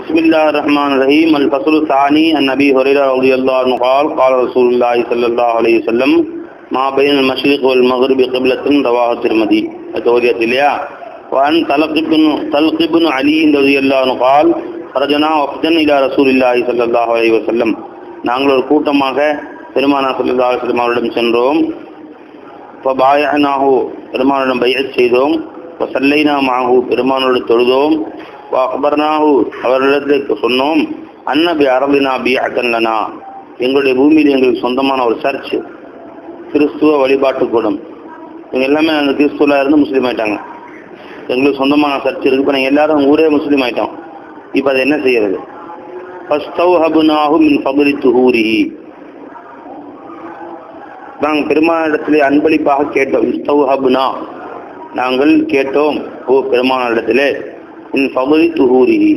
بسم الله الرحمن الرحيم الفصل الثاني عن ابي هريره رضي الله عنه قال قال رسول الله صلى الله عليه وسلم ما بين المشرق والمغرب قبلة رواه الترمذي التورية இல்லையா وعن طلق بن طلق بن علي رضي الله عنه قال خرجنا وفدا الى رسول الله صلى الله عليه وسلم நாங்கள் ஒரு கூட்டமாக பெருமானா ஸல்லல்லாஹு அலைஹி வஸல்லம் அவரிடம் சென்றோம் ஃபபாயனாஹு பெருமானிடம் பையத் செய்தோம் வசல்லைனா மாஹு பெருமானோடு தொழுதோம் அக்பர்னாஹு அவர்களிடத்துக்கு சொன்னோம் அன்னபி அரபினா பி அகன்லனா எங்களுடைய பூமியில் எங்களுக்கு சொந்தமான ஒரு சர்ச் கிறிஸ்துவ வழிபாட்டு கூடம் இவங்க எல்லாமே அந்த கிறிஸ்துவல இருந்து முஸ்லீம் ஆயிட்டாங்க எங்களுக்கு சொந்தமான சர்ச் இருக்கு இப்போ நாங்கள் எல்லாரும் ஊரே முஸ்லீம் ஆயிட்டோம் இப்போ அதை என்ன செய்யறது ஃபஸ்தௌஹபுனாஹு மின் ஃபபுலி துஹூரிஹி நாங்கள் பெருமானிடத்திலே அன்பளிப்பாக கேட்டோம் இஸ்தௌஹபுனா நாங்கள் கேட்டோம் ஓ பெருமானிடத்திலே இன் ஃபபுலி துஹூரிஹி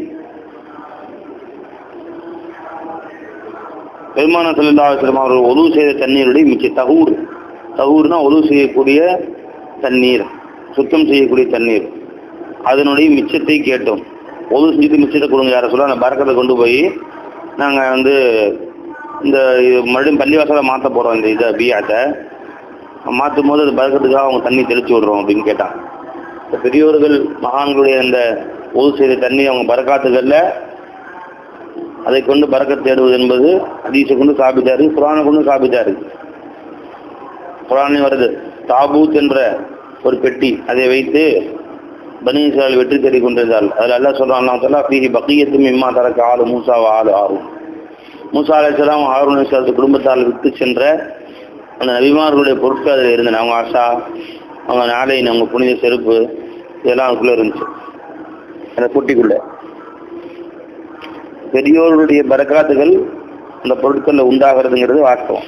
பெருமான செல்லாசிரம் அவர்கள் உதவு செய்த தண்ணீருடைய மிச்ச தகூர் தகூர்னா உதவு செய்யக்கூடிய தண்ணீர் சுத்தம் செய்யக்கூடிய தண்ணீர் அதனுடைய மிச்சத்தை கேட்டோம் உதவு செஞ்சுட்டு மிச்சத்தை கொடுங்க யாரை சொல்ல அந்த பறக்கத்தை கொண்டு போய் நாங்கள் வந்து இந்த இது மறுபடியும் பள்ளிவாசலை மாற்ற போகிறோம் இந்த இதை பியாத்தை மாற்றும் போது அது பறக்கிறதுக்காக அவங்க தண்ணி தெளிச்சு விடுறோம் அப்படின்னு கேட்டான் இந்த பெரியோர்கள் மகான்களுடைய அந்த உதவு செய்த தண்ணி அவங்க பறக்காத்துகளில் அதை கொண்டு பறக்கத் தேடுவது என்பது ஹதீஸை கொண்டு சாபித்தாரு குரானை கொண்டு சாபித்தாரு குரானே வருது தாபூத் என்ற ஒரு பெட்டி அதை வைத்து பனீசால் வெற்றி தேடி கொண்டிருந்தால் அதில் எல்லாம் சொல்றான் சொல்லா பீஹி பக்கியத்தும் இம்மா தரக்கு ஆளு மூசாவா ஆளு ஆறும் மூசா அலைசலாம் ஆறும் அலிஸ்லாத்து குடும்பத்தால் விட்டு சென்ற அந்த நபிமார்களுடைய பொருட்கள் அதில் இருந்தன அவங்க ஆஷா அவங்க நாளையின் அவங்க புனித செருப்பு இதெல்லாம் அதுக்குள்ளே இருந்துச்சு அந்த பொட்டிக்குள்ள பெரியோர்களுடைய பரக்காத்துகள் அந்த பொருட்களில் உண்டாகிறதுங்கிறது வாஸ்தவம்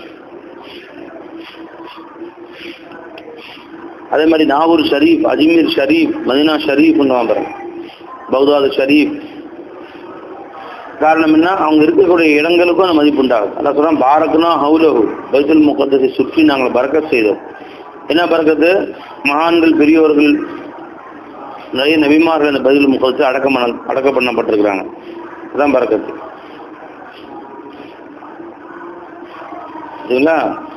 அதே மாதிரி நாகூர் ஷரீஃப் அஜ்மீர் ஷரீஃப் மதினா ஷரீஃப் பாருங்க பௌதாது ஷரீஃப் காரணம் என்ன அவங்க இருக்கக்கூடிய இடங்களுக்கும் அந்த மதிப்பு உண்டாகும் அதான் சொல்றோம் பாரக்குனா ஹவுலஹு பைத்துல் முகத்தை சுற்றி நாங்கள் பறக்கத் செய்தோம் என்ன பறக்கத்து மகான்கள் பெரியோர்கள் நிறைய நபிமார்கள் அந்த பதில் முகத்து அடக்கம் பண்ண அடக்கம் பண்ணப்பட்டிருக்கிறாங்க அதான் பறக்கத்து சரிங்களா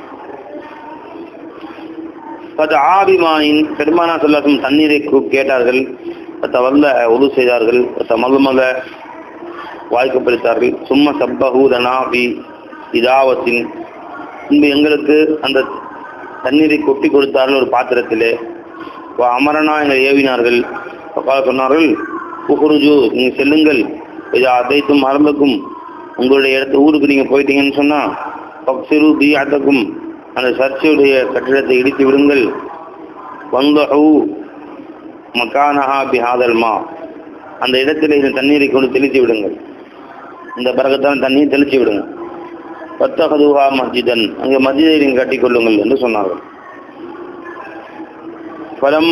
பத்து ஆபிமாயின் பெருமானா சொல்லாக்கும் தண்ணீரை கூ- கேட்டார்கள் பத்த வல்ல உது செய்தார்கள் பத்த மல்மல வாய்க்கப்பளித்தார்கள் சும்மா சப்பஹூதனா பி இதாவத்தின் முன்பு எங்களுக்கு அந்த தண்ணீரை கொட்டி கொடுத்தார்கள் ஒரு பாத்திரத்திலே வ அமரனா எங்களை ஏவினார்கள் அப்பா சொன்னார்கள் புகுருஜு நீங்கள் செல்லுங்கள் இது அதைத்தும் மரபுக்கும் உங்களுடைய இடத்து ஊருக்கு நீங்கள் போயிட்டீங்கன்னு சொன்னால் பக்சிரு பி அத்தக்கும் அந்த சர்ச்சையுடைய கட்டிடத்தை இடித்து விடுங்கள் வந்தஹு மக்கானஹா பிஹாதல் மா அந்த இடத்துல இந்த தண்ணீரை கொண்டு தெளித்து விடுங்கள் இந்த பரகத்தான தண்ணியை தெளித்து விடுங்க பத்தகதுவா மஸ்ஜிதன் அங்கே மஸ்ஜிதை நீங்கள் கட்டிக்கொள்ளுங்கள் என்று சொன்னார்கள் பலம்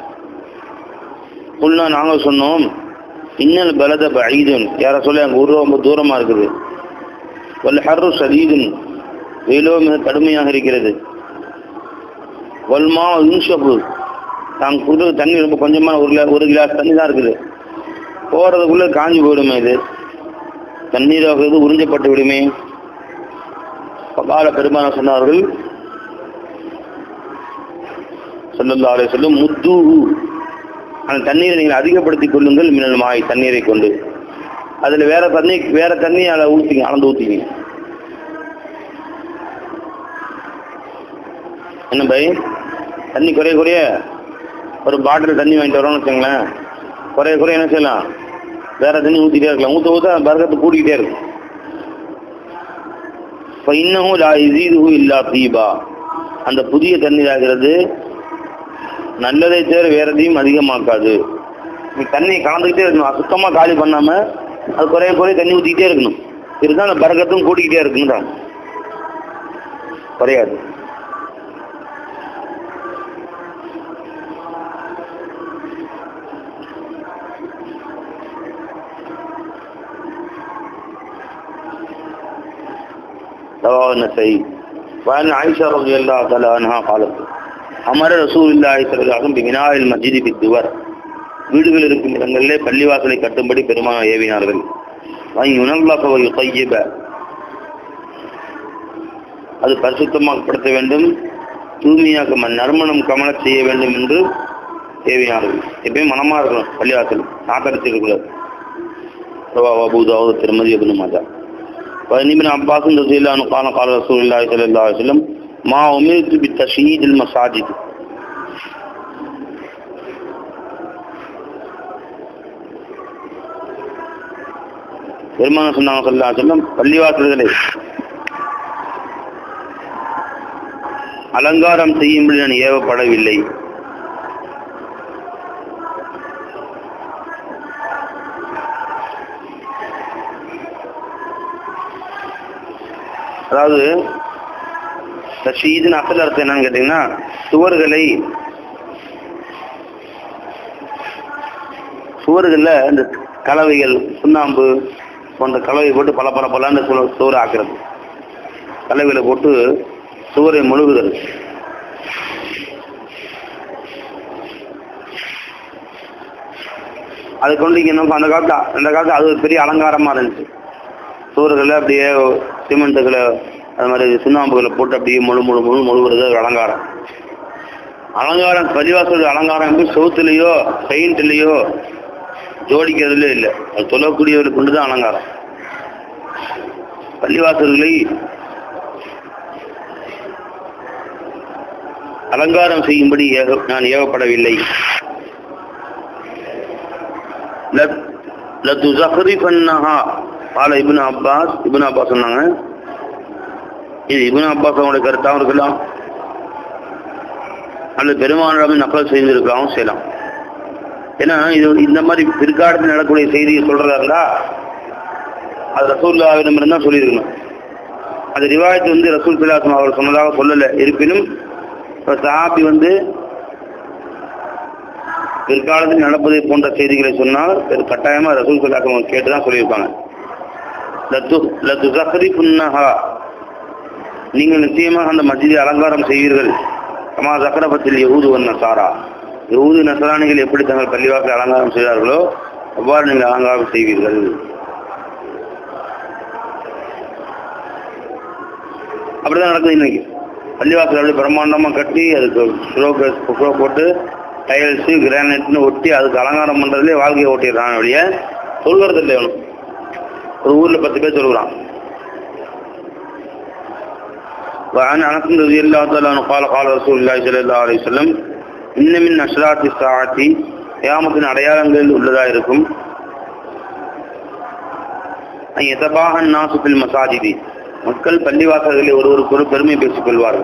உள்ள நாங்கள் சொன்னோம் இன்னல் பலத பைதுன் யார சொல்ல அங்கே ஊர் ரொம்ப தூரமாக இருக்குது வல் ஹர்ரு சதீதுன் வெயிலோ மிக கடுமையாக இருக்கிறது வல்மா இன்ஷபு நாங்கள் கொடுக்குற தண்ணி ரொம்ப கொஞ்சமான ஒரு கிலா ஒரு கிளாஸ் தண்ணி தான் இருக்குது போகிறதுக்குள்ளே காஞ்சி போயிடுமே இது தண்ணீராக இது உறிஞ்சப்பட்டு விடுமே பகால பெருமான சொன்னார்கள் சொல்லல்லா அலைஹி சொல்லும் முத்து அந்த தண்ணீரை நீங்கள் அதிகப்படுத்திக் கொள்ளுங்கள் மின்னல் மாய் தண்ணீரை கொண்டு அதுல வேற தண்ணி வேற தண்ணி அதில் ஊற்றிங்க அளந்து ஊற்றிங்க என்ன பை தண்ணி குறைய குறைய ஒரு பாட்டில் தண்ணி வாங்கிட்டு வரோம்னு வச்சுங்களேன் குறைய குறைய என்ன செய்யலாம் வேற தண்ணி ஊற்றிட்டே இருக்கலாம் ஊற்ற ஊற்ற பரகத்தை கூட்டிக்கிட்டே இருக்கும் இப்போ இன்னமும் லா இசீதுஹு இல்லா தீபா அந்த புதிய தண்ணீர் ஆகிறது நல்லதை தவிர வேற எதையும் அதிகமாக்காது நீ தண்ணி கலந்துக்கிட்டே இருக்கணும் சுத்தமாக காலி பண்ணாம அது குறைய குறைய தண்ணி ஊற்றிக்கிட்டே இருக்கணும் இருந்தால் அந்த பரகத்தும் கூட்டிக்கிட்டே இருக்குன்றாங்க குறையாது رواه النسائي وعن عائشة رضي الله تعالى عنها قالت أمر رسول الله صلى الله عليه وسلم ببناء المسجد بالدور வீடுகள் இருக்கும் இடங்களிலே பள்ளிவாசலை கட்டும்படி பெருமாள் ஏவினார்கள் யுனல்லக யுத்தையிப அது பரிசுத்தமாக்கப்படுத்த வேண்டும் தூய்மையாக ம- நறுமணம் கமலச் செய்ய வேண்டும் என்று தேவையானது எப்பயும் மனமா இருக்கணும் பள்ளிவாசல் நாத்தடிச்சு இருக்கக்கூடாது رواه أبو داود الترمذي وابن ماجه وعن ابن عباس رضي الله عنه قال قال رسول الله صلى الله عليه وسلم ما أمرت بتشييد المساجد பெருமான சொன்னாங்க சொல்லா சொல்லம் பள்ளிவாசல்களை அலங்காரம் செய்யும்படி நான் ஏவப்படவில்லை அதாவது தஷீதுன்னு அசல் அர்த்தம் என்னன்னு கேட்டீங்கன்னா சுவர்களை சுவர்களில் இந்த கலவைகள் சுண்ணாம்பு போன்ற கலவை போட்டு பல பல பலன்னு சுவர் சுவர் ஆக்குறது கலவையில் போட்டு சுவரை முழுகுதல் அது கொண்டு இங்க நம்ம அந்த காலத்து அந்த காலத்து அது ஒரு பெரிய அலங்காரமா இருந்துச்சு சுவர்களை அப்படியே சிமெண்ட்டுகளை அது மாதிரி சுண்ணாம்புகளை போட்டு அப்படியே முழு முழு முழு முழுவுறது ஒரு அலங்காரம் அலங்காரம் பள்ளிவாசல் அலங்காரம் வந்து செவுத்துலேயோ பெயிண்ட்லேயோ ஜோடிக்கிறதுலே இல்லை அது சொல்லக்கூடியவர்களுக்கு கொண்டு தான் அலங்காரம் பள்ளிவாசல்களை அலங்காரம் செய்யும்படி ஏக நான் ஏவப்படவில்லை லத்- லத்துஸஹ்ரிஃபன்னஹா கால இப்னு அப்பாஸ் இப்னு அப்பாஸ் சொன்னாங்க இது இப்னு அப்பாஸ் அவங்களுடைய கருத்தாகவும் இருக்கலாம் அல்லது பெருமானிடம் நக்கல் செய்திருக்கலாம் செய்யலாம் ஏன்னா இது இந்த மாதிரி பிற்காலத்தில் நடக்கக்கூடிய செய்தியை சொல்றதா இருந்தா அது ரசூல்லாவிடம் இருந்தால் சொல்லியிருக்கணும் அது ரிவாயத்து வந்து ரசூல் சிலாசம் அவர் சொன்னதாக சொல்லலை இருப்பினும் இப்ப சஹாபி வந்து பிற்காலத்தில் நடப்பதை போன்ற செய்திகளை சொன்னால் ஒரு கட்டாயமா ரசூல் சிலாசம் கேட்டு தான் சொல்லியிருப்பாங்க லத்து லத்து சஹரி புன்னஹா நீங்கள் நிச்சயமாக அந்த மஸ்ஜிதை அலங்காரம் செய்வீர்கள் கமா சக்கரபத்தில் யஹூது வன் நசாரா யஹூது நசராணிகள் எப்படி தங்கள் பள்ளிவாசல் அலங்காரம் செய்தார்களோ அவ்வாறு நீங்கள் அலங்காரம் செய்வீர்கள் அப்படிதான் நடக்குது இன்னைக்கு பள்ளிவாசல் அப்படியே பிரம்மாண்டமா கட்டி அதுக்கு ஸ்லோக ஸ்லோ போட்டு டைல்ஸு கிரானைட்னு ஒட்டி அதுக்கு அலங்காரம் பண்றதுலேயே வாழ்க்கையை ஓட்டிடுறான் அப்படியே சொல்கிறது இல்லை அவனும் ஒரு ஊர்ல பத்து பேர் சொல்லுறான் وعن انس رضي الله تعالى عنه قال قال رسول الله صلى الله عليه وسلم ان من اشراط الساعه கியாமத்தின் அடையாளங்கள் உள்ளதா இருக்கும் எதபாகன் நாசுபில் மசாஜிதி மக்கள் பள்ளிவாசல்களில் ஒருவருக்கு ஒரு பெருமை பேசிக் கொள்வார்கள்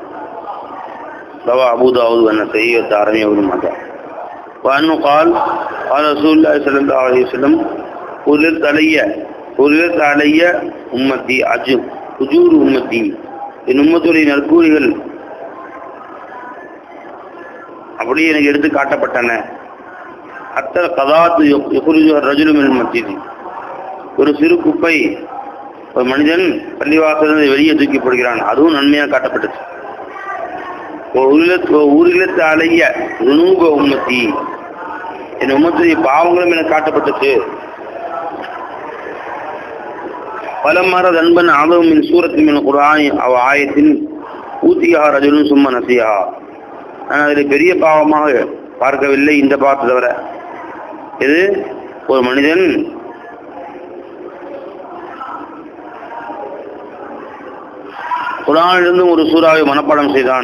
ரவா அபூதாவுது வண்ண செய்ய தாரணி அவரு மாதா وأنه قال قال رسول الله صلى الله عليه وسلم قلت علي قلت علي أمتي أجر أجور أمتي என் உம்மத்துடைய நற்கூலிகள் அப்படியே எனக்கு எடுத்து காட்டப்பட்டன அத்தர் கதாத்து ரஜுலுமின் மத்தியது ஒரு சிறு குப்பை ஒரு மனிதன் பள்ளிவாசலிருந்து வெளியே தூக்கிப்படுகிறான் அதுவும் நன்மையாக காட்டப்பட்டுச்சு ஊரிலத்து அலைய ருணூப உம்மத்தி என் உம்மத்துடைய பாவங்களும் எனக்கு காட்டப்பட்டுச்சு பலமர தன்பன் ஆதவம் மின் சூரத்தில் மின் குரானி அவ ஆயத்தின் ஊத்தியா ரஜுலும் சும்மா நசியா நான் அதில் பெரிய பாவமாக பார்க்கவில்லை இந்த பாவத்தை தவிர இது ஒரு மனிதன் குரானிலிருந்து ஒரு சூறாவை மனப்பாடம் செய்தான்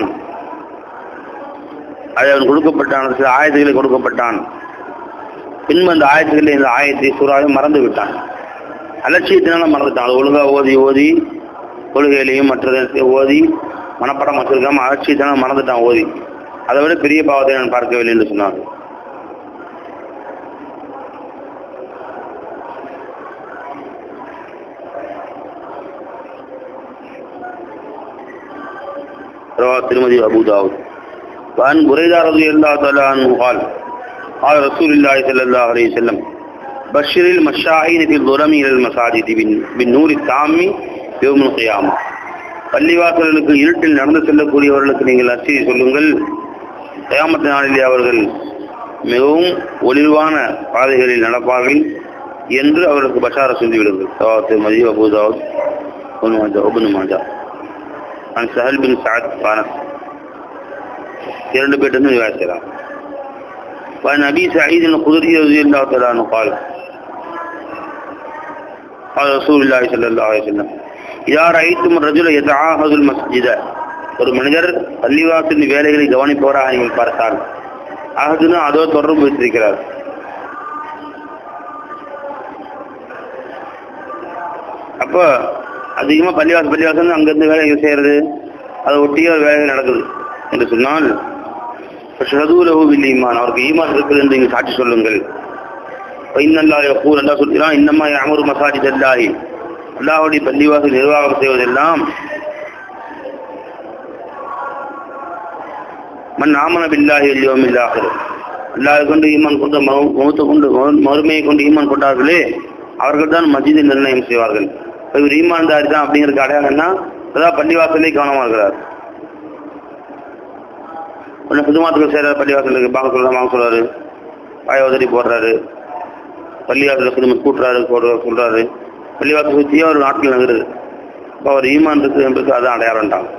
அது அவன் கொடுக்கப்பட்டான் சில ஆயத்துகளை கொடுக்கப்பட்டான் பின்பு அந்த ஆயத்துக்களை இந்த ஆயத்தை சூறாவை மறந்து விட்டான் அலட்சியத்தினால மறந்துட்டான் அது ஒழுங்கா ஓதி ஓதி கொள்கைகளையும் மற்ற ஓதி மனப்படம் வச்சிருக்காம அலட்சியத்தினால மறந்துட்டான் ஓதி அதை விட பெரிய பாவத்தை நான் பார்க்கவில்லை என்று சொன்னான் رواه الترمذي وابو داود وعن بريدة رضي الله تعالى عنه قال قال رسول الله صلى الله عليه وسلم بشر المشاعين في الظلم الى المساجد بالن- بالنور التام يوم القيامه பள்ளிவாசல்களுக்கு இருட்டில் நடந்து செல்லக்கூடியவர்களுக்கு நீங்கள் அச்செய்தி சொல்லுங்கள் கயாமத்து நாளிலே அவர்கள் மிகவும் ஒளிர்வான பாதைகளில் நடப்பார்கள் என்று அவர்களுக்கு பஷார சொல்லி விடுங்கள் சவாத்து மதி அபுதாவத் ஒபுன் மாஜா ஒபுன் மாஜா நான் சஹல் பின் சாத் பானஸ் இரண்டு பேர்ட்டு விவாதிக்கிறான் وعن أبي سعيد الخدري رضي الله تعالى عنه قال قال رسول الله صلى الله عليه وسلم إذا رأيتم الرجل يتعاهد المسجد ஒரு மனிதர் பள்ளிவாசலின் வேலைகளை கவனிப்பவராக நீங்கள் பார்த்தால் ஆகுதுன்னா அதோ தொடர்பு வைத்திருக்கிறார் அப்போ அதிகமாக பள்ளிவாசல் பள்ளிவாசல் அங்கேருந்து வேலைகள் செய்கிறது அதை ஒட்டியே ஒரு வேலைகள் நடக்குது என்று சொன்னால் ஷதூலஹு ஈமான் அவருக்கு ஈமான் இருக்குது என்று நீங்கள் சாட்சி சொல்லுங்கள் இன்னல்லா யகூல் அல்லா சொல்கிறான் இன்னமா அமரு மசாஜித் அல்லாஹி அல்லாஹுடைய பள்ளிவாசல் நிர்வாகம் செய்வதெல்லாம் மன் ஆமன பில்லாஹி அல்யோம் இல்லாஹிர் அல்லாஹ் கொண்டு ஈமான் கொண்டு மௌத்த கொண்டு மறுமையை கொண்டு ஈமான் கொண்டார்களே அவர்கள் தான் மஸ்ஜிதை நிர்ணயம் செய்வார்கள் இவர் ஈமான்தாரி தான் அப்படிங்கிறதுக்கு அடையாளம்னா அதான் பள்ளிவாசலே கவனமாக இருக்கிறார் ஒன்று புதுமாத்துக்கு செய்கிறார் பள்ளிவாசலுக்கு பாங்க சொல்கிறார் வாங்க சொல்கிறாரு வாய உதறி போடுறாரு பள்ளிவாசலில் குடும்பம் கூட்டுறாரு போடுற சொல்கிறாரு பள்ளிவாசல் சுற்றியே ஒரு நாட்டில் நகருது இப்போ அவர் ஈமான் இருக்குது என்பது அதான் அடையாளம்ட்டாங்க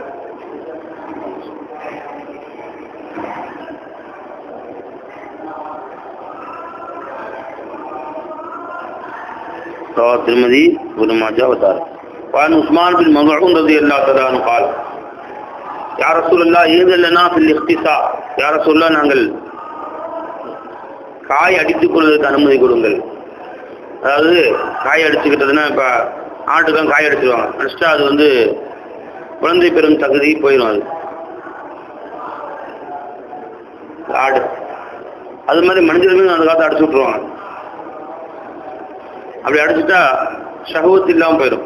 رواه الترمذي وابن ماجه وتار وعن عثمان بن مظعون رضي الله تعالى عنه قال يا رسول الله إذن لنا في الاختصاء يا رسول الله நாங்கள் காய் அடித்துக் கொள்வதற்கு அனுமதி கொடுங்கள் அதாவது காய் அடிச்சுக்கிட்டதுன்னா இப்போ ஆட்டுக்கெல்லாம் காய் அடிச்சிருவாங்க அடிச்சிட்டா அது வந்து குழந்தை பெறும் தகுதி போயிடும் அது ஆடு அது மாதிரி மனிதர்களும் அந்த காலத்தை அடிச்சு விட்ருவாங்க அப்படி அடிச்சுட்டா ஷஹவத் இல்லாமல் போயிடும்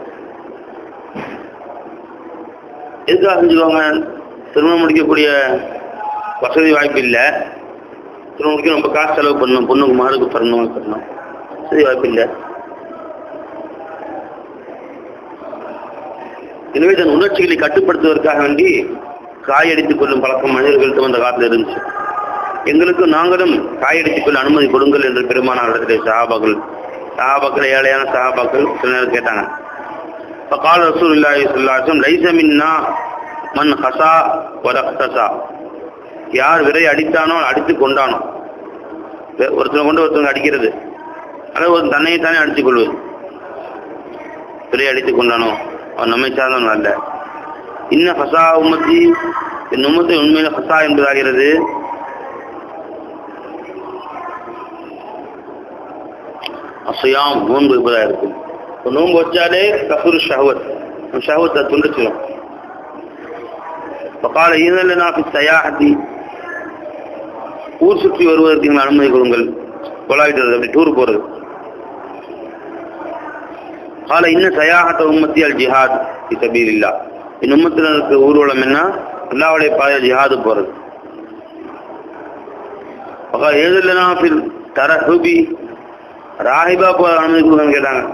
எதுக்காக செஞ்சுக்குவாங்க திருமணம் முடிக்கக்கூடிய வசதி வாய்ப்பு இல்லை திருமணம் முடிக்க ரொம்ப காசு செலவு பண்ணணும் பொண்ணுக்கு மாருக்கு பண்ணணும் பண்ணணும் வசதி வாய்ப்பு இல்லை எனவே தன் உணர்ச்சிகளை கட்டுப்படுத்துவதற்காக வேண்டி காயடித்துக் கொள்ளும் பழக்கம் மனிதர்கள்ட்ட அந்த காலத்தில் இருந்துச்சு எங்களுக்கு நாங்களும் காயடித்துக் கொள்ள அனுமதி கொடுங்கள் என்று பெருமானார் இடத்திலே சஹாபாக்கள் சஹாபாக்கள் ஏழையான சஹாபாக்கள் சில நேரம் கேட்டாங்க இப்போ கால ரசூல் இல்லாஹி சொல்லாச்சும் லைச மின்னா மண் ஹசா வரஹசா யார் விரை அடித்தானோ அடித்து கொண்டானோ ஒருத்தனை கொண்டு ஒருத்தவங்க அடிக்கிறது அல்லது ஒரு தன்னையை தானே அடித்துக் கொள்வது விரை அடித்துக் கொண்டானோ அவன் நம்மை சார்ந்தவன் அல்ல இன்ன ஹசா உம்மத்தி என் உம்மத்தை உண்மையில ஹசா என்பதாகிறது அசையாம் நோன்பு இருப்பதாக இருக்கும் இப்போ நோன்பு வச்சாலே கசூர் ஷஹவத் ஷஹவத்தை துண்டிச்சிடும் இப்போ கால இதழில் நான் சயாஹத்தி ஊர் சுற்றி வருவதற்கு நீங்கள் அனுமதி கொடுங்கள் கொலாயிட்டு அப்படி டூர் போகிறது கால இன்னும் சயாஹத்த உம்மத்தி அல் ஜிஹாத் சபீர் இல்லா என் உம்மத்தினருக்கு ஊர்வலம் என்ன அல்லாவுடைய பாதையில் ஜிஹாது போகிறது எழுதலனா தரஹுபி ராஹிபா போற அனுமதி கொடுங்கன்னு கேட்டாங்க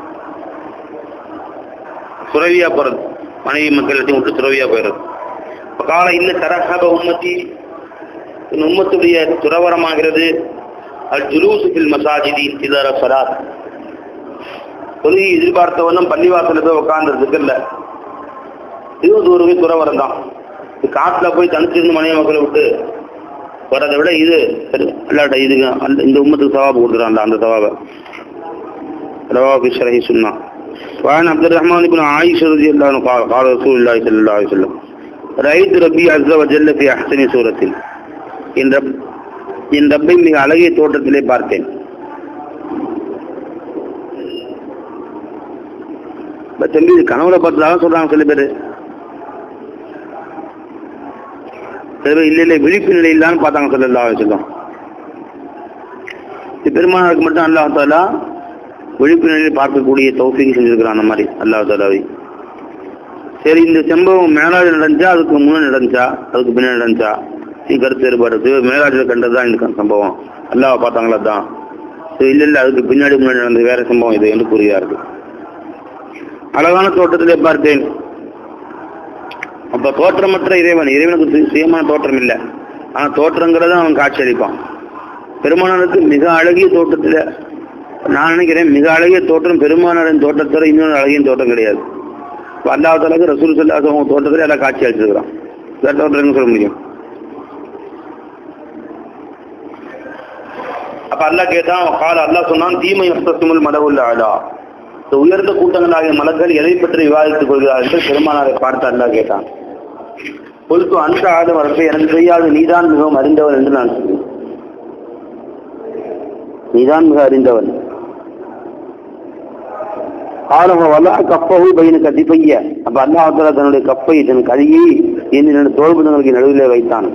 துறவியா போறது மனைவி மக்கள் எல்லாத்தையும் விட்டு துறவியா போயிடுறது இப்போ கால இல்ல தரஹப உம்மத்தி என் உம்மத்துடைய துறவரமாகிறது அல் ஜுலூசுபில் மசாஜிதி இதர சலாத் தொழுகை எதிர்பார்த்தவனும் பள்ளிவாசல போய் உட்காந்துறதுக்கு இல்லை இதுவும் தூரமே துறவரம் தான் இது காட்டில் போய் தனிச்சிருந்து மனைவி மக்களை விட்டு வர்றதை விட இது அல்லாட்ட இதுக்கு அந்த இந்த உம்மத்துக்கு சவாபு கொடுக்குறான்ல அந்த சவாபை رواه في شرح السنة وعن عبد الرحمن بن عائشة رضي الله عنه قال قال رسول الله صلى الله عليه وسلم رأيت ربي عز وجل في أحسن سورة என் ரப் என் ரப்பை மிக அழகிய தோட்டத்திலே பார்த்தேன் தம்பி இது கனவுல பார்த்ததாக சொல்றாங்க சில பேர் சில பேர் இல்லை இல்லை விழிப்பு நிலையில்தான் பார்த்தாங்க சொல்லலாம் சொல்லும் பெருமானாருக்கு மட்டும் அல்லாஹ் தாலா விழிப்பு நிலையில் பார்க்கக்கூடிய தௌஃபீக் செஞ்சிருக்கிறான் அந்த மாதிரி அல்லாஹ் தாலாவை சரி இந்த சம்பவம் மேலாஜ் நடந்துச்சா அதுக்கு முன்னாடி நடந்துச்சா அதுக்கு பின்னாடி நடந்துச்சா நீ கருத்து வேறுபாடு மேலாஜில் கண்டது தான் இந்த சம்பவம் அல்லாவை பார்த்தாங்களா தான் சரி இல்லை இல்லை அதுக்கு பின்னாடி முன்னாடி நடந்தது வேற சம்பவம் இது என்று கூறுகிறார்கள் அழகான தோட்டத்திலே பார்த்தேன் அப்ப தோற்றமற்ற இறைவன் இறைவனுக்கு சு- சுயமான தோற்றம் இல்லை ஆனா தோற்றங்கிறத அவன் காட்சி அளிப்பான் பெருமானாருக்கு மிக அழகிய தோட்டத்தில் நான் நினைக்கிறேன் மிக அழகிய தோற்றம் பெருமானாரின் தோட்டத்தோட இன்னொரு அழகிய தோட்டம் கிடையாது இப்போ அல்லாஹாலுக்கு ரசூல் சொல்லா அவங்க தோட்டத்தில் எல்லாம் காட்சி அளிச்சிருக்கிறான் வேற தோட்டம் என்ன சொல்ல முடியும் அப்ப அல்லாஹ் கேட்டான் கால அல்லாஹ் சொன்னான் தீமை அஸ்தசுமல் மடவுள்ள ஆடா இந்த உயர்ந்த கூட்டங்களாகிய மலர்கள் எதை பற்றி விவாதித்துக் கொள்கிறார்கள் என்று பெருமானாரை பார்த்து அல்லாஹ் கேட்டான் பொறுத்து அந்த ஆடும் வரப்பை எனக்கு தெரியாது நீதான் மிகவும் அறிந்தவன் என்று நான் சொன்னேன் நீதான் மிக அறிந்தவன் காலக வலா கப்பகு பையனு கதிப்பைய அப்ப அல்லாஹால தன்னுடைய கப்பை தன் கதியை என்னுடைய தோல்புதங்களுக்கு நடுவிலே வைத்தான்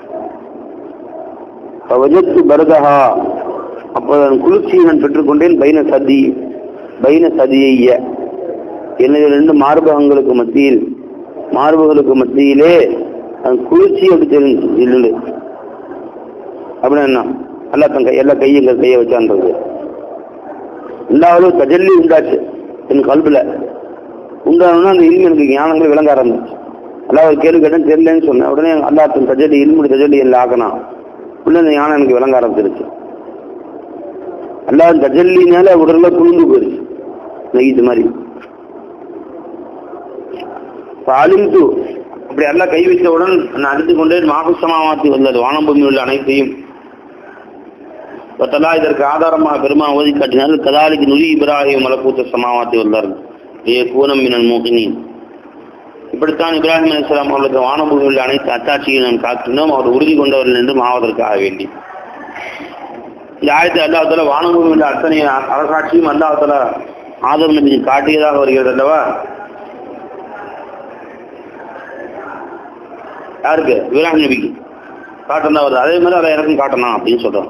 வஜத்து பரதஹா அப்போ நான் குளிர்ச்சியை நான் பெற்றுக்கொண்டேன் பைன சதி பைன சதியைய எனது ரெண்டு மார்பகங்களுக்கு மத்தியில் மார்புகளுக்கு மத்தியிலே அந்த குளிர்ச்சி அப்படி தெரிஞ்சு அப்படின்னா என்ன எல்லா தன் கை எல்லா கையும் எங்கள் கையை வச்சான்றது எல்லாரும் தஜல்லி உண்டாச்சு என் கல்வில உண்டானோன்னா அந்த இல்மு எனக்கு ஞானங்கள் விளங்க ஆரம்பிச்சு அல்லா ஒரு கேள்வி கேட்டேன் தெரியலன்னு சொன்னேன் உடனே அல்லா தன் தஜல்லி இல்முடி தஜல்லி எல்லாம் ஆக்கணும் உள்ள இந்த ஞானம் எனக்கு விளங்க ஆரம்பிச்சிருச்சு அல்லா தஜல்லினால உடல்ல குளிர்ந்து போயிருச்சு நெய்து மாதிரி பாலிந்து அப்படி எல்லாம் கை வைத்தவுடன் நான் அறிந்து கொண்டே மாகுசமாவாத்தி வந்தது வானபூமி உள்ள அனைத்தையும் பத்தலா இதற்கு ஆதாரமாக பெருமா ஓதி காட்டினால் கதாலிக்கு நுலி இப்ராஹிம் மலக்கூத்த சமாவாத்தி வந்தார்கள் ஏ கூனம் மினன் மோகினின் இப்படித்தான் இப்ராஹிம் அலிஸ்லாம் அவர்களுக்கு வானபூமி உள்ள அனைத்து அத்தாட்சியை நாம் காட்டினோம் அவர் உறுதி கொண்டவர்கள் என்றும் ஆவதற்காக வேண்டி இந்த ஆயத்தை அல்லாஹால வானபூமி உள்ள அத்தனை அரசாட்சியும் அல்லாஹால ஆதம் நபி காட்டியதாக வருகிறது அல்லவா யாருக்கு இப்ராஹிம் நபிக்கு காட்டணும் வருது அதே மாதிரி அதை எனக்கும் காட்டணும் அப்படின்னு சொல்றோம்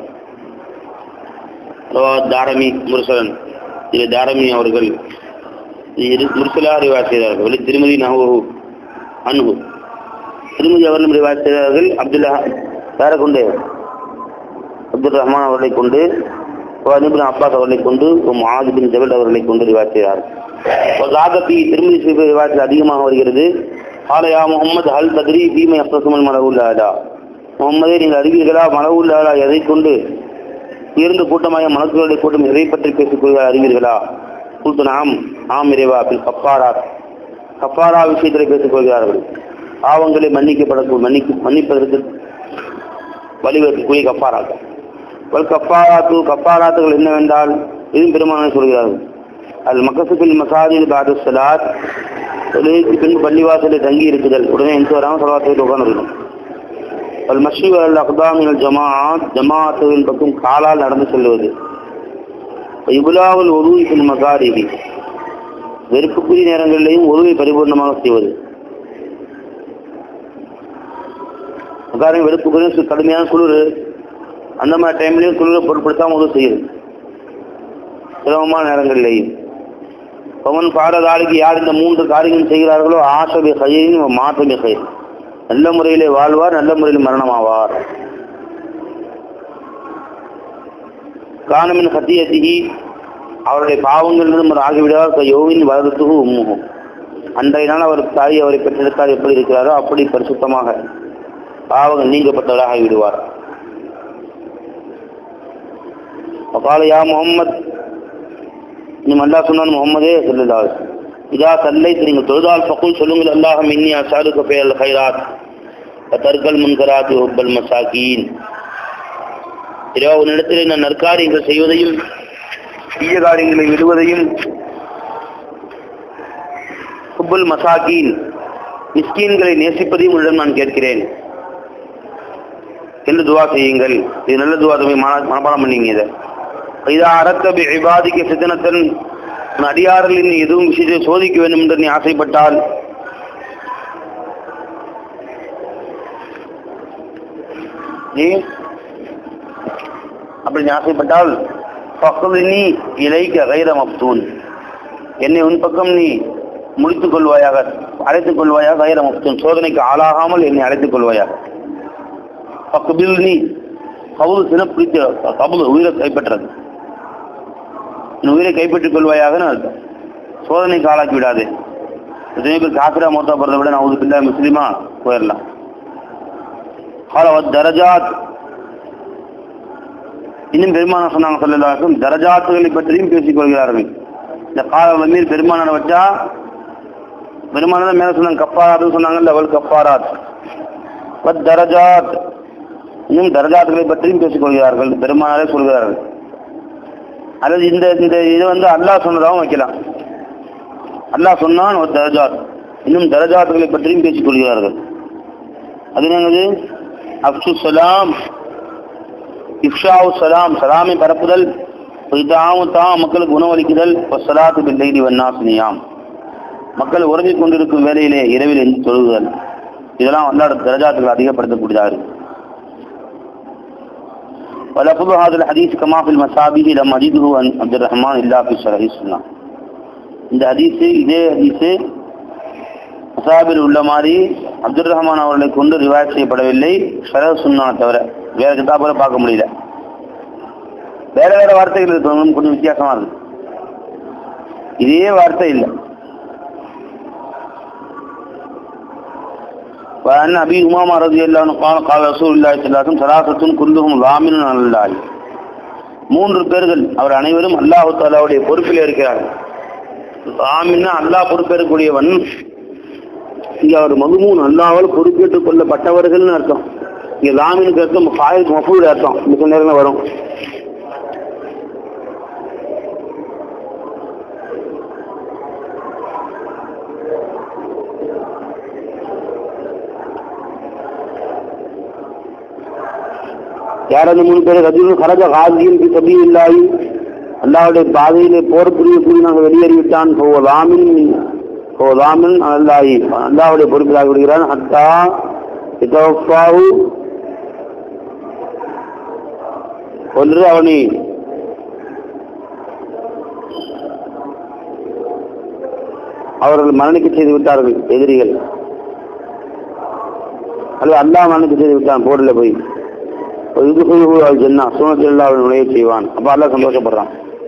தாரமி முருசலன் இது தாரமி அவர்கள் முருசலா ரிவாய் செய்தார்கள் வெளி திருமதி நகு அனுகு திருமதி அவர்களும் ரிவாய் செய்தார்கள் அப்துல்லா யாரை கொண்டு அப்துல் ரஹ்மான் அவர்களை கொண்டு அனிபின் அப்பாஸ் அவர்களை கொண்டு மாதிபின் ஜபல் அவர்களை கொண்டு ரிவாய் செய்தார் ஜாகத்தி திருமதி செய்த ரிவாயத்தில் அதிகமாக வருகிறது ஆலயா முகமது ஹல் தத்ரி பீமை அப்ரசுமல் மலவுல்லாடா முகமதே நீங்கள் அறிவீர்களா மலவுல்லாடா எதை கொண்டு உயர்ந்த கூட்டமாக மலக்குகளுடைய கூட்டம் எதை பற்றி பேசிக்கொள்கிறார் அறிவீர்களா கூட்டு நாம் ஆம் இறைவா பின் கப்பாரா கப்பாரா விஷயத்தில் பேசிக் கொள்கிறார்கள் பாவங்களை மன்னிக்கப்பட மன்னிக்கு மன்னிப்பதற்கு வழிவகுக்கக்கூடிய கப்பாராக்கள் ஒரு கப்பாராத்து கப்பாராத்துகள் என்னவென்றால் இதுவும் பெருமான சொல்கிறார்கள் அது மக்கசுப்பில் மசாதில் பாது சலாத் தொழிலுக்கு பின் பள்ளிவாசலில் தங்கி இருக்குதல் உடனே எந்த வராமல் சலாத்தில் உட்கார்ந்து அல் மஷி அல் அக்தாமின் ஜமாத் ஜமாத்துவின் பக்கம் காலால் நடந்து செல்வது இபுலாவில் ஒருவி பின் மகாரிகி வெறுப்புக்குரிய நேரங்களிலேயும் ஒருவை பரிபூர்ணமாக செய்வது மகாரின் வெறுப்புக்குரிய கடுமையான குளிர் அந்த மாதிரி டைம்லயும் குளிரை பொருட்படுத்தாம உதவி செய்யுது சிரமமான நேரங்களிலேயும் பவன் பாரதாளிக்கு யார் இந்த மூன்று காரியங்கள் செய்கிறார்களோ ஆசபி கயிறின் மாற்றமே கயிறு நல்ல முறையிலே வாழ்வார் நல்ல முறையில் மரணமாவார் காணமின் கத்தியத்திகி அவருடைய பாவங்களிலிருந்து அவர் ஆகிவிடார் யோவின் வளர்த்துகு உம்முகும் அன்றைய நாள் அவர் தாய் அவரை பெற்றெடுத்தார் எப்படி இருக்கிறாரோ அப்படி பரிசுத்தமாக பாவங்கள் நீங்கப்பட்டவராக ஆகிவிடுவார் அப்பால யா முகம்மது நீ அல்லா சொன்னான் முகம்மதே சொல்லுதாள் இதா தல்லை நீங்கள் தொழுதால் பக்குல் சொல்லுங்கள் அல்லாஹ் மின்னி அசாலுக்கு பெயர் ஹைராத் தற்கல் முன்கராத் ஒப்பல் மசாக்கீன் இரவு உன்னிடத்தில் நான் நற்காரியங்கள் செய்வதையும் தீய காரியங்களை விடுவதையும் ஹுப்பல் மசாக்கீன் மிஸ்கீன்களை நேசிப்பதையும் உன்னிடம் நான் கேட்கிறேன் என்று துவா செய்யுங்கள் இது நல்ல துவா தம்பி மனப்பாடம் பண்ணீங்க இதை இதா அரத்த விவாதிக்க சித்தனத்தன் உன் அடியாரில் நீ எதுவும் விஷயத்தை சோதிக்க வேண்டும் என்று நீ ஆசைப்பட்டால் நீ அப்படி நீ ஆசைப்பட்டால் பக்கத்து இலைக்க கைர மப்தூன் என்னை உன் பக்கம் நீ முடித்துக் கொள்வாயாக அழைத்துக் கொள்வாயாக கைர மப்தூன் சோதனைக்கு ஆளாகாமல் என்னை அழைத்துக் கொள்வாயாக பக்கபில் நீ கவுது சிறப்பிடித்த கபுல் உயிரை கைப்பற்றது என் உயிரை கைப்பற்றிக் கொள்வாயாகன்னு அர்த்தம் சோதனைக்கு ஆளாக்கி விடாதே எத்தனை பேர் காப்பிரா மோத்தா போறதை விட நான் உதுப்பில்லா முஸ்லீமா போயிடலாம் கால தரஜாத் இன்னும் பெருமான சொன்னாங்க சொல்லலாக்கும் தரஜாத்துகளை பற்றியும் பேசிக் கொள்கிறார்கள் இந்த கால வந்து பெருமானார வச்சா பெருமானார மேல சொன்னாங்க கப்பாராத் சொன்னாங்கல்ல அவள் கப்பாராத் பத் தரஜாத் இன்னும் தரஜாத்துகளை பற்றியும் பேசிக் கொள்கிறார்கள் பெருமானாரே சொல்கிறார்கள் அல்லது இந்த இந்த இது வந்து அல்லாஹ் சொன்னதாகவும் வைக்கலாம் அல்லாஹ் சொன்னான் ஒரு தரஜாத் இன்னும் தரஜாத்துகளை பற்றியும் பேசிக் கொள்கிறார்கள் அது என்னது அப்சு சலாம் இஃப்ஷாவு சலாம் சலாமை பரப்புதல் இதாமு தாம் மக்களுக்கு உணவளிக்குதல் சலாத்து பில்லைடி வண்ணாசினியாம் மக்கள் உறங்கிக் கொண்டிருக்கும் வேலையிலே இரவில் எந்த தொழுகுதல் இதெல்லாம் அல்லாட தரஜாத்துகள் அதிகப்படுத்தக்கூடியதாக இருக்கு ولفظ هذا الحديث كما في المسابه لم أجده عن عبد الرحمن إلا في صحيح السنة இந்த ஹதீஸு இதே ஹதீஸு மசாபில் உள்ள மாதிரி அப்துல் ரஹ்மான் அவர்களை கொண்டு ரிவாயத் செய்யப்படவில்லை ஷரஹ் சுன்னானை தவிர வேற கிதாபில் பார்க்க முடியல வேற வேற வார்த்தைகள் இருக்கு கொஞ்சம் வித்தியாசமா இருக்கு இதே வார்த்தை இல்லை وأن أبي أمامة رضي الله عنه قال قال رسول الله صلى الله عليه وسلم ثلاثة كلهم ضامن على الله மூன்று பேர்கள் அவர் அனைவரும் அல்லாஹு தாலாவுடைய பொறுப்பில் இருக்கிறார்கள் ஆமின்னா அல்லாஹ் பொறுப்பேற்கக்கூடியவன் இங்க அவர் மதுமூன் அல்லாவால் பொறுப்பேற்றுக் கொள்ளப்பட்டவர்கள்னு அர்த்தம் இங்க லாமினுக்கு அர்த்தம் ஃபாயிலுக்கு மஃபூல் அர்த்தம் மிக நேரம் வரும் யார் அந்த மூணு பேர் ரஜுல் கரஜ காசியின் சபி இல்லாயி அல்லாவுடைய பாதையிலே போர் புரியக்கூடிய நாங்கள் வெளியேறிவிட்டான் போவதாமின் போவதாமின் அல்லாஹி அல்லாவுடைய பொறுப்பிலாக விடுகிறான் ஹத்தா இதோப்பாவு ஒன்று அவனை அவர்கள் மரணிக்க செய்து விட்டார்கள் எதிரிகள் அல்லது அல்லாஹ் மரணிக்க செய்து விட்டான் போரில் போய் இது ஜென்னா சூனத்தில் அவன் நுழைய செய்வான் அப்ப அல்லாஹ் சந்தோஷப்படுறான்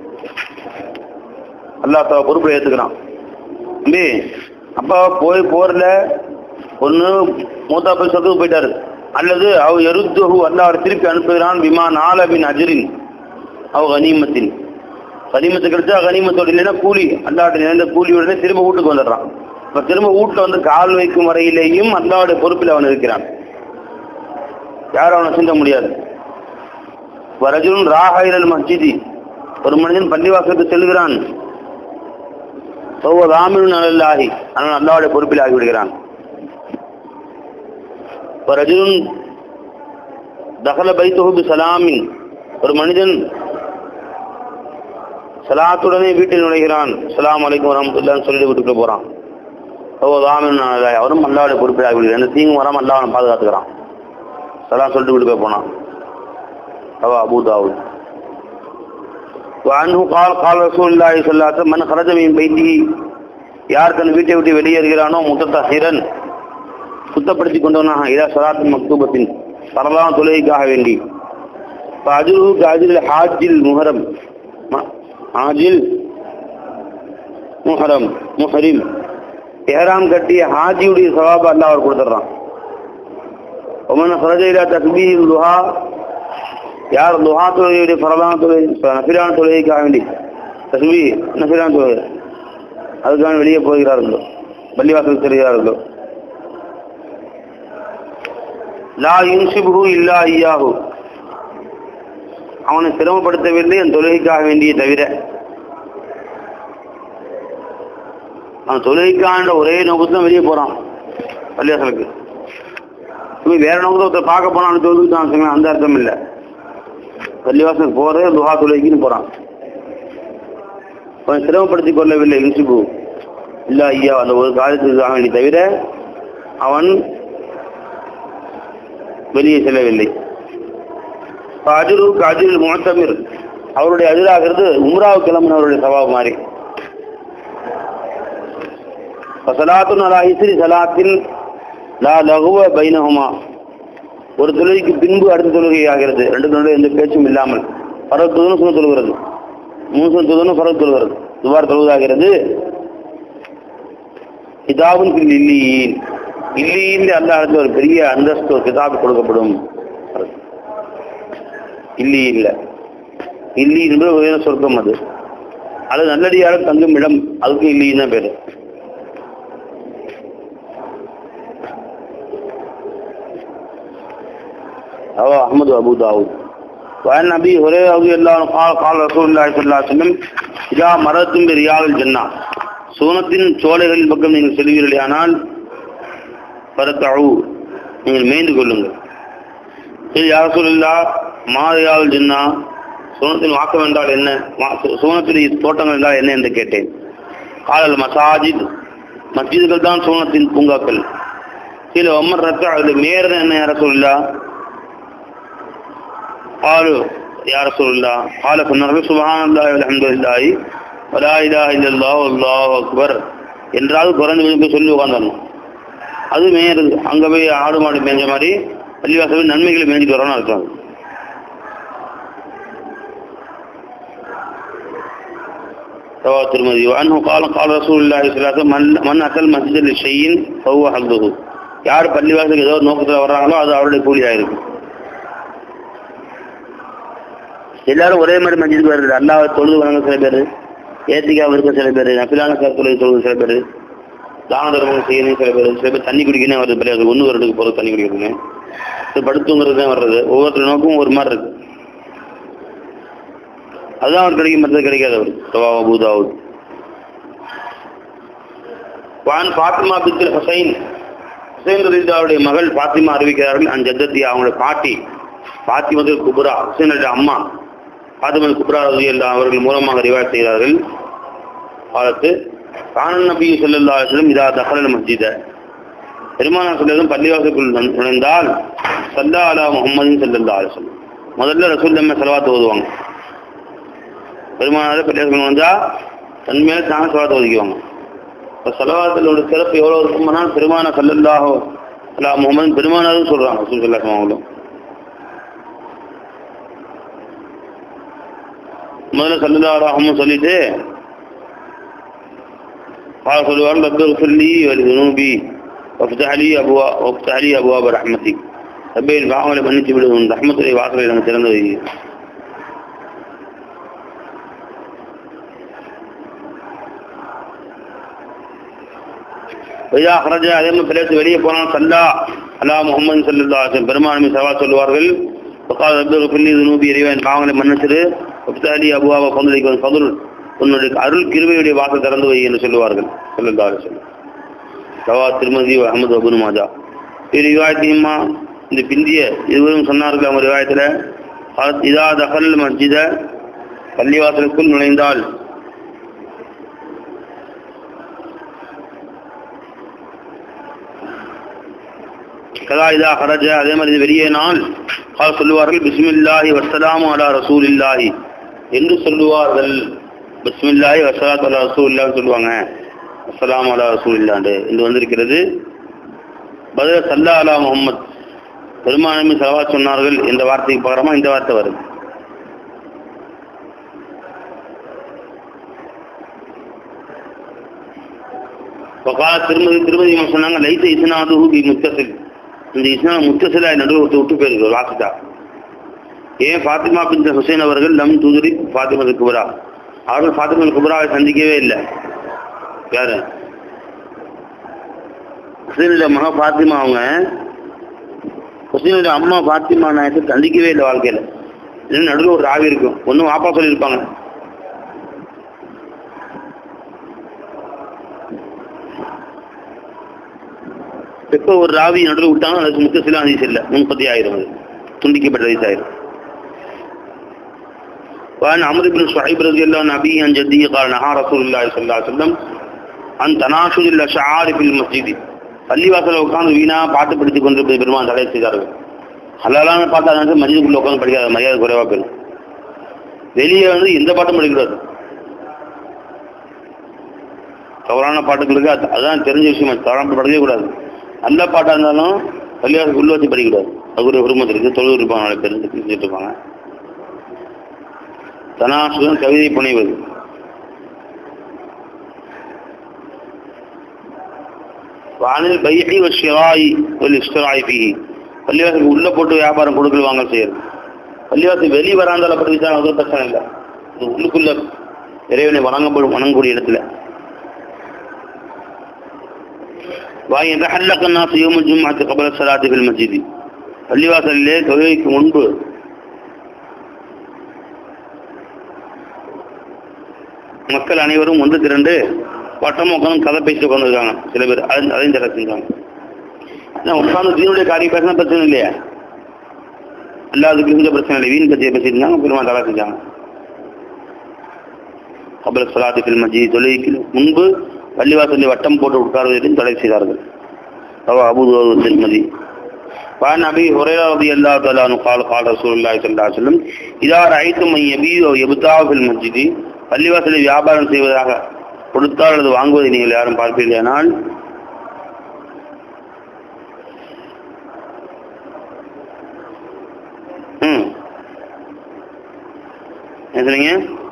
அல்லாஹ் தவ பொறுப்பில் ஏற்றுக்கிறான் தம்பி அப்பா போய் போரில் ஒன்று மூத்தா போய் சொத்துக்கு போயிட்டாரு அல்லது அவ எருத்துஹு அல்லாஹ் அவர் திருப்பி அனுப்புகிறான் விமா நாலபின் அஜரின் அவ கனிமத்தின் கனிமத்து கிடைச்சா கனிமத்தோடு இல்லைன்னா கூலி அல்லாவுடைய நிறைந்த கூலியுடனே திரும்ப வீட்டுக்கு வந்துடுறான் இப்போ திரும்ப வீட்டில் வந்து கால் வைக்கும் வரையிலேயும் அல்லாவுடைய பொறுப்பில் அவன் இருக்கிறான் யாரும் அவனை சிந்த முடியாது வரஜுன் ராஹைரல் மஸ்ஜிதி ஒரு மனிதன் பள்ளிவாசலுக்கு செல்கிறான் ராமின் அல்லாஹி ஆனால் அல்லாவுடைய பொறுப்பில் ஆகிவிடுகிறான் வரஜுன் தகல பைத்தொகுபி சலாமின் ஒரு மனிதன் சலாத்துடனே வீட்டில் நுழைகிறான் சலாம் அலைக்கும் வரமத்துல்லான்னு சொல்லிட்டு வீட்டுக்குள்ள போறான் ஓ ராமின் அல்லாஹி அவரும் அல்லாவுடைய பொறுப்பில் ஆகிவிடுகிறான் எந்த தீங்கும் வராமல் அல்லா அவனை பாதுகாத்துக்கிறான் சலாம் சொல்லிட்டு வீட்டுக்கு போனான் رواه أبو داود وعنه قال قال رسول الله صلى الله عليه وسلم من خرج من بيته யார் தன் வீட்டை விட்டு வெளியேறுகிறானோ முத்தத்தஹிரன் சுத்தப்படுத்தி கொண்டவனாக இதா சலாத்தின் மக்தூபத்தின் பரவான தொழுகைக்காக வேண்டி அஜுருக்கு அஜில் ஹாஜில் முஹரம் ஆஜில் முஹரம் முஹரிம் ஏராம் கட்டிய ஹாஜியுடைய சவாப அல்லா அவர் கொடுத்துட்றான் ஒமன் ஹரஜைலா தக்பீர் துஹா யார் துஹா தொழுகையுடைய பரவான தொழுகை நபிரான தொழுகைக்காக வேண்டி தஸ்மி நபிரான தொழுகை அதுக்காக வெளியே போகிறார்களோ பள்ளிவாசல் செல்கிறார்களோ லா யுன்சிபுஹு இல்லா ஐயாஹு அவனை சிரமப்படுத்தவில்லை அந்த தொழுகைக்காக வேண்டிய தவிர அவன் தொழுகைக்காண்ட ஒரே நோக்கத்தான் வெளியே போறான் பள்ளிவாசலுக்கு இவன் வேற நோக்கத்தை ஒருத்தர் பார்க்க போனான்னு தொழுதுக்கு அந்த அர்த்தம் இல்லை பள்ளிவாசலுக்கு போறதே துஹா தொழுகைக்குன்னு போறான் அவன் சிரமப்படுத்திக் கொள்ளவில்லை யூசுபு இல்ல ஐயா அந்த ஒரு காலத்துக்காக வேண்டி தவிர அவன் வெளியே செல்லவில்லை அஜுருக்கு அஜுல் முகத்தமிர் அவருடைய அஜுராகிறது உம்ராவு கிளம்பினவருடைய சவாப் மாதிரி சலாத்து அலா இஸ்ரி சலாத்தில் லா லகுவ பைனஹுமா ஒரு தொழுகைக்கு பின்பு அடுத்த தொழுகை ஆகிறது ரெண்டு தொழுகை எந்த பேச்சும் இல்லாமல் பரவத்துன்னு சும தொழுகிறது மூணு தொழுதுன்னு பரவ தொழுகிறது துவார் தொழுவதாகிறது கிதாபுன் பில் இல்லியின் இல்லியின் அந்த இடத்துல ஒரு பெரிய அந்தஸ்து ஒரு கிதாபு கொடுக்கப்படும் இல்லி இல்ல இல்லி என்பது உயர சொர்க்கம் அது அது நல்லடியாரும் தங்கும் இடம் அதுக்கு இல்லின்னு தான் பேரு رواه أحمد وأبو داود وعن أبي هريرة رضي الله عنه قال قال رسول الله صلى الله عليه وسلم إذا مرتم برياض الجنة சூனத்தின் சோலைகளின் பக்கம் நீங்கள் செல்வீர்களே ஆனால் பரத்தழு நீங்கள் மேய்ந்து கொள்ளுங்கள் இது யார் சொல்லா மாதையால் ஜின்னா சூனத்தின் வாக்கம் என்றால் என்ன மா- சு- சூனத்தின் தோட்டங்கள் என்றால் என்ன என்று கேட்டேன் காலல் மசாஜித் மஸ்ஜிதுகள் தான் சூனத்தின் பூங்காக்கள் சில ஒம்மர் ரத்த அதில் மேறது என்ன யார சொல்லா قالوا يا رسول الله قال فالنبي سبحان الله والحمد لله ولا اله الا الله والله اكبر என்றாவது குறைந்து போய் சொல்லி உட்காந்துடணும் அது மேயறது அங்க போய் ஆடு மாடு மேய்ஞ்ச மாதிரி பள்ளிவாசல் நன்மைகளை மேய்ஞ்சிட்டு வரோம்னு அர்த்தம் رواه الترمذي وعنه قال قال رسول الله صلى الله عليه وسلم من من اتى المسجد لشيء فهو حظه யார் பள்ளிவாசலுக்கு ஏதோ ஒரு நோக்கத்தில் வர்றாங்களோ அது அவருடைய கூலியாக இருக்கும் எல்லாரும் ஒரே மாதிரி மஸ்ஜிதுக்கு வருது அல்லாஹ் தொழுது வணங்க சில பேர் ஏத்திக்கா இருக்க சில பேர் நபிலான கருத்துறை தொழுது சில பேர் தான தர்மம் செய்யணும் சில பேர் சில பேர் தண்ணி குடிக்கணும் வருது பிள்ளையாருக்கு ஒன்று வருடத்துக்கு போகிறது தண்ணி குடிக்கிறதுங்க இது படுத்துங்கிறது தான் வர்றது ஒவ்வொருத்தர் நோக்கும் ஒரு மாதிரி இருக்கு அதுதான் அவர் கிடைக்கும் மற்றது கிடைக்காது அவர் சவா அபூதாவுத் வான் ஃபாத்திமா பித்தில் ஹுசைன் ஹுசைன் ரலிதாவுடைய மகள் ஃபாத்திமா அறிவிக்கிறார்கள் அந்த ஜத்தத்தி அவங்களுடைய பாட்டி ஃபாத்திமது குப்ரா ஹுசைனுடைய அம்மா ஃபாத்திமது குப்ரா ரதி அவர்கள் மூலமாக ரிவாய் செய்கிறார்கள் காலத்து கானன் நபி ஸல்லல்லாஹு அலைஹி வஸல்லம் இதா தஹல மஸ்ஜித பெருமானா சொல்லதும் பள்ளிவாசலுக்குள் நுழை- நுழைந்தால் சல்லா அலா முஹம்மதின் ஸல்லல்லாஹு அலைஹி வஸல்லம் முதல்ல ரசூல் நம்ம செலவாத்து ஓதுவாங்க பெருமானார் பள்ளிவாசல் வந்தா தன் மேல தானே செலவாத்து ஒதுக்குவாங்க இப்போ செலவாத்திலோட சிறப்பு எவ்வளோ இருக்கும்னா பெருமான சல்லல்லாஹோ அலா முகமது பெருமானாரும் சொல்றாங்க ரசூல் ஸல்லல்லாஹு அலைஹி அவங்களும் முதல்ல சல்லல்லாஹு அலைஹி வஸல்லம் சொல்லிட்டு قال சொல்லுவார் رب اغفر لي ولذنوبي وافتح لي ابواب وافتح لي ابواب رحمتك ரப்பே என் பாவங்களை மன்னித்து விடு உன் ரஹ்மத்துடைய வாசலை எனக்கு திறந்து வை வையா ஹரஜா அதே மாதிரி பிள்ளைத்து வெளியே போனால் சல்லா அலா முகமது சல்லா பெருமானமி சவா சொல்லுவார்கள் வக்கால் ரப்பே اغفر لي ذنوبي இறைவன் பாவங்களை மன்னிச்சிரு وافتح لي ابواب فضلك فضل உன்னுடைய அருள் கிருபையுடைய வாசல் திறந்து வை என்று சொல்லுவார்கள் சல்லல்லாஹு அலைஹி வஸல்லம் ரவா திருமதி அஹமது அபுன் மாஜா இது ரிவாயத்தியுமா இந்த பிந்திய இருவரும் சொன்னார்கள் அவங்க ரிவாயத்தில் இதா தகல் மஸ்ஜித பள்ளிவாசலுக்குள் நுழைந்தால் கதா இதா ஹரஜ அதே மாதிரி இது வெளியே நாள் கால் சொல்லுவார்கள் பிஸ்மில்லாஹி வசலாமு அலா ரசூலில்லாஹி என்று சொல்லுவார்கள் பிஸ்மில்லாஹி வசலாத் அலா ரசூலில்லான்னு சொல்லுவாங்க அஸ்ஸலாமு அலா ரசூலில்லாண்டு என்று வந்திருக்கிறது பதில சல்லா அலா முகம்மது பெருமானமி செலவாத் சொன்னார்கள் இந்த வார்த்தைக்கு பகரமா இந்த வார்த்தை வருது கால திருமதி திருமதி இவங்க சொன்னாங்க லைச இஸ்னாது பி முத்தசில் இந்த இஸ்னா முத்தசிலா நடுவில் ஒருத்தர் விட்டு போயிருக்கு வாசிதா ஏன் ஃபாத்திமா பின் ஹுசைன் அவர்கள் லம் தூதுரி ஃபாத்திமா குபரா அவர்கள் ஃபாத்திமா குபராவை சந்திக்கவே இல்லை யாரு ஹுசைனுடைய மகா ஃபாத்திமா அவங்க ஹுசைனுடைய அம்மா ஃபாத்திமா நாயத்தை சந்திக்கவே இல்லை வாழ்க்கையில் இல்லைன்னா நடுவில் ஒரு ராவி இருக்கும் ஒன்றும் வாப்பா சொல்லியிருப்பாங்க எப்போ ஒரு ராவி நடுவில் விட்டாலும் அதுக்கு முத்த சில அதிசயம் இல்லை முன்பத்தி ஆயிரம் அது துண்டிக்கப்பட்ட அதிசயம் ஆயிரும் وعن عمرو بن شعيب رضي الله عن أبيه عن جده قال نهى رسول الله صلى الله عليه وسلم عن تناشد الأشعار في المسجد பள்ளிவாசல உட்கார்ந்து வீணா பாட்டு படித்து கொண்டு பெருமான் தடை செய்தார்கள் ஹலாலான பாட்டா மதியத்துக்குள்ள உட்காந்து படிக்காத மரியாதை குறைவா போயிடும் வெளியே வந்து எந்த பாட்டும் படிக்கக்கூடாது தவறான பாட்டுகளுக்கு அது- அதுதான் தெரிஞ்ச விஷயம் தவறான படிக்கவே கூடாது நல்ல பாட்டாக இருந்தாலும் பள்ளிவாசல் உள்ள வச்சு படிக்கக்கூடாது அது ஒரு உரிமத்து இருக்குது தொழுது இருப்பாங்க நாலு பேர் செஞ்சுட்டு இருப்பாங்க தனாசுடன் கவிதை புனைவது வானில் பையி ஷிராய் ஒரு இஷ்டராய் பி பள்ளிவாசலுக்கு உள்ள போட்டு வியாபாரம் கொடுக்கல் வாங்கல் செய்யறது பள்ளிவாசல் வெளி வராந்தால அப்படி வச்சா அது பிரச்சனை இல்லை இது உள்ளுக்குள்ள இறைவனை வணங்கப்படும் வணங்கக்கூடிய இடத்துல வாய் எதஹல்லக்கன்னா யோம ஜும்மாத்து கபல சலாத்து ஃபில் மஸ்ஜிதி பள்ளிவாசலிலே தொழுகைக்கு முன்பு மக்கள் அனைவரும் ஒன்று திரண்டு வட்டம் உட்காந்து கதை பேசி உட்காந்துருக்காங்க சில பேர் அது அதையும் தடை செஞ்சாங்க ஆனால் உட்காந்து தீனுடைய காரியம் பேசினா பிரச்சனை இல்லையா எல்லாத்துக்கும் இருந்த பிரச்சனை இல்லை வீண் கட்சியை பேசியிருந்தாங்க பெருமாள் தடை செஞ்சாங்க கபல சலாத்து ஃபில் மஸ்ஜித் தொழுகைக்கு முன்பு பள்ளிவாசலில் வட்டம் போட்டு உட்கார்வதையும் தடை செய்தார்கள் رواه أبو داود الترمذي وعن أبي هريرة رضي الله تعالى عنه قال قال رسول الله صلى الله عليه وسلم إذا رأيتم من يبيع أو يبتاع في المسجد பள்ளிவாசலில் வியாபாரம் செய்வதாக கொடுத்தால் அல்லது வாங்குவதை நீங்கள் யாரும் பார்ப்பீர்களானால் ம் என்ன சொன்னீங்க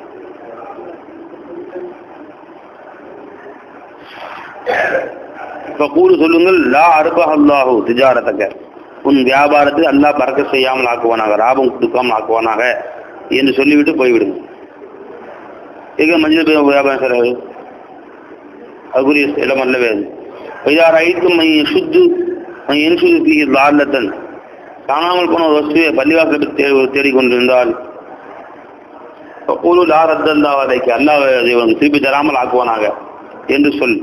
இப்போ கூறு சொல்லுங்கள் லா அருபா அல்லாஹூ திஜாரத்தக்க உன் வியாபாரத்தை அல்லாஹ் பறக்க செய்யாமல் ஆக்குவானாக லாபம் கொடுக்காமல் ஆக்குவானாக என்று சொல்லிவிட்டு போய்விடுங்க எங்க மஞ்சள் போய் வியாபாரம் செய்கிறாரு அதுக்குரிய இடம் அல்லவே அது வைதார் ஐத்தும் மைய சுத்து மையன் சுத்தி லால்லத்தன் காணாமல் போன ஒரு வஸ்துவை பள்ளிவாசலுக்கு தே தேடிக்கொண்டிருந்தால் கூறு லா ரத்தல்லா அதைக்கு அல்லாஹ் அதை உனக்கு திருப்பி தராமல் ஆக்குவானாக என்று சொல்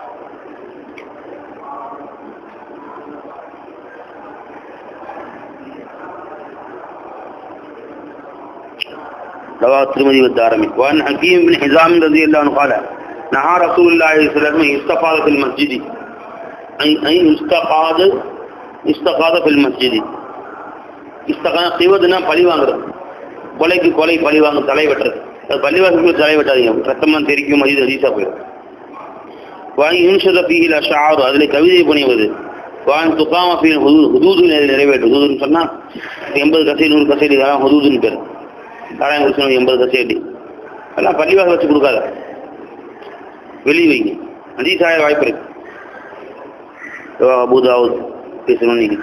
رواه الترمذي والدارمي وعن حكيم بن حزام رضي الله عنه قال نهى رسول الله صلى الله عليه وسلم استفاض في المسجد أن يستقاد استقاد في المسجد استقاد செய்வதுனா பழி வாங்குறது கொலைக்கு கொலை பழி வாங்க தலை வெட்டுறது அது பள்ளிவாசலுக்கு தலை வெட்டாதீங்க ரத்தமாக தெரிக்கும் அது ஹதீஸா போயிடும் வாங்கி இன்சத பீகில் ஷாரு அதில் கவிதை புனைவது வான் துக்காம பீல் ஹுது ஹுதூது நிறைவேற்று ஹுதூதுன்னு சொன்னால் எண்பது கசை நூறு கசை இதெல்லாம் ஹுதூதுன்னு பேர் தாராயம் குடிச்சவங்க எண்பது கசையடி அதெல்லாம் பள்ளிவாசல் வச்சு கொடுக்காத வெளியே வைங்க அதிசாய வாய்ப்பு இருக்கு அபுதாவுத் பேசணும் நீங்க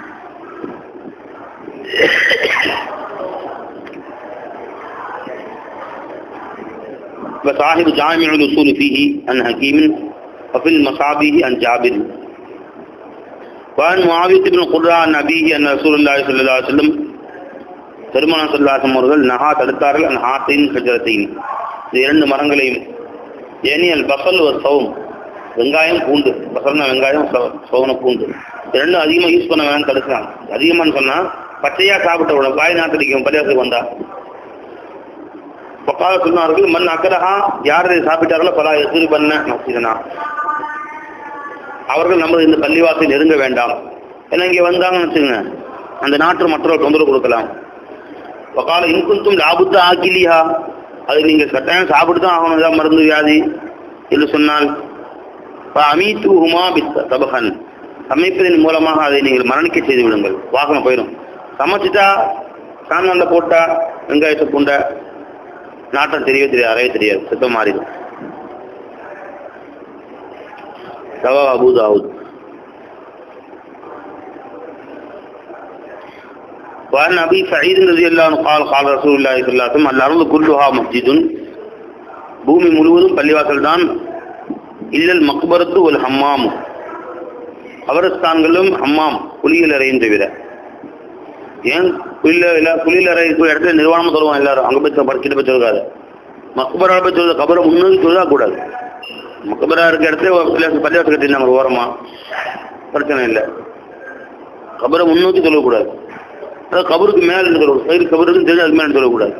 وصاحب جامع الأصول فيه عن حكيم وفي المصابيح عن جابر وعن معاوية بن قرة عن أبيه أن رسول الله صلى الله عليه وسلم பெருமானா சொல்லாசம் அவர்கள் நகா தடுத்தார்கள் அந்த ஹாத்தின் கஜரத்தையும் இந்த இரண்டு மரங்களையும் ஏனியல் பசல் ஒரு சவும் வெங்காயம் பூண்டு பசல்னா வெங்காயம் சவுன பூண்டு ரெண்டும் அதிகமாக யூஸ் பண்ண வேணாம்னு தடுக்கிறாங்க அதிகமானு சொன்னால் பச்சையாக சாப்பிட்ட உடனே வாய் நாத்தடிக்கும் பள்ளியாசத்துக்கு வந்தா பக்கால சொன்னார்கள் மண் அக்கரஹா யார் இதை சாப்பிட்டார்களோ பலா எதிர் பண்ண மசிதனா அவர்கள் நமது இந்த பள்ளிவாசல் நெருங்க வேண்டாம் ஏன்னா இங்கே வந்தாங்கன்னு வச்சுங்க அந்த நாட்டு மற்றவர்கள் தொந்தரவு கொடுக்கலாம் பக்கால இன்குந்தும் லாபுத்த ஆக்கிலியா அது நீங்கள் கட்டாயம் சாப்பிட்டு தான் ஆகணும் ஏதாவது மருந்து வியாதி என்று சொன்னால் அமீத்து ஹுமா பித் தபகன் சமைப்பதன் மூலமாக அதை நீங்கள் மரணிக்க செய்து விடுங்கள் வாகனம் போயிடும் சமைச்சிட்டா சாந்தாண்ட போட்டா வெங்காயத்தை பூண்டை நாட்டம் தெரியவே தெரியாது அறைய தெரியாது சுத்தம் மாறிடும் ரவா அபு தாவூத் وعن أبي سعيد رضي الله عنه قال قال رسول الله صلى الله عليه وسلم الأرض كلها مسجد பூமி முழுவதும் பள்ளிவாசல் தான் இல்லல் மக்பரத்து ஒரு ஹம்மாமு கபரஸ்தான்களும் ஹம்மாம் குளியல் அறையும் தவிர ஏன் குளியல குளியலறை இருக்கிற இடத்துல நிர்வாணம் சொல்லுவான் எல்லாரும் அங்கே போய் படிச்சுட்டு போய் சொல்லுக்காது மக்பரா போய் சொல்லுது கபரை முன்னோக்கி சொல்லா கூடாது மக்பரா இருக்க இடத்துல பள்ளிவாசல் கட்டி நமக்கு ஓரமா பிரச்சனை இல்லை கபரை முன்னோக்கி சொல்லக்கூடாது அதாவது கபருக்கு மேலே இருந்து சொல்லக்கூடாது சைடு கபருக்கு தெரிஞ்சு அது மேலே சொல்லக்கூடாது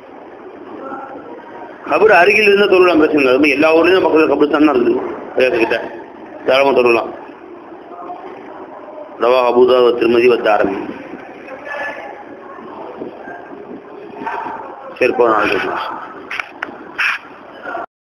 கபர் அருகில் இருந்தால் தொழலாம் பிரச்சனை இல்லை அது எல்லா ஊர்லேயும் பக்கத்தில் கபர்ஸ்தான் தான் இருக்குது பள்ளிவாசல் கிட்ட தாராளமாக தொழலாம் ரவா அபுதா திருமதி வத்த ஆரம்பி சரி போன நாளைக்கு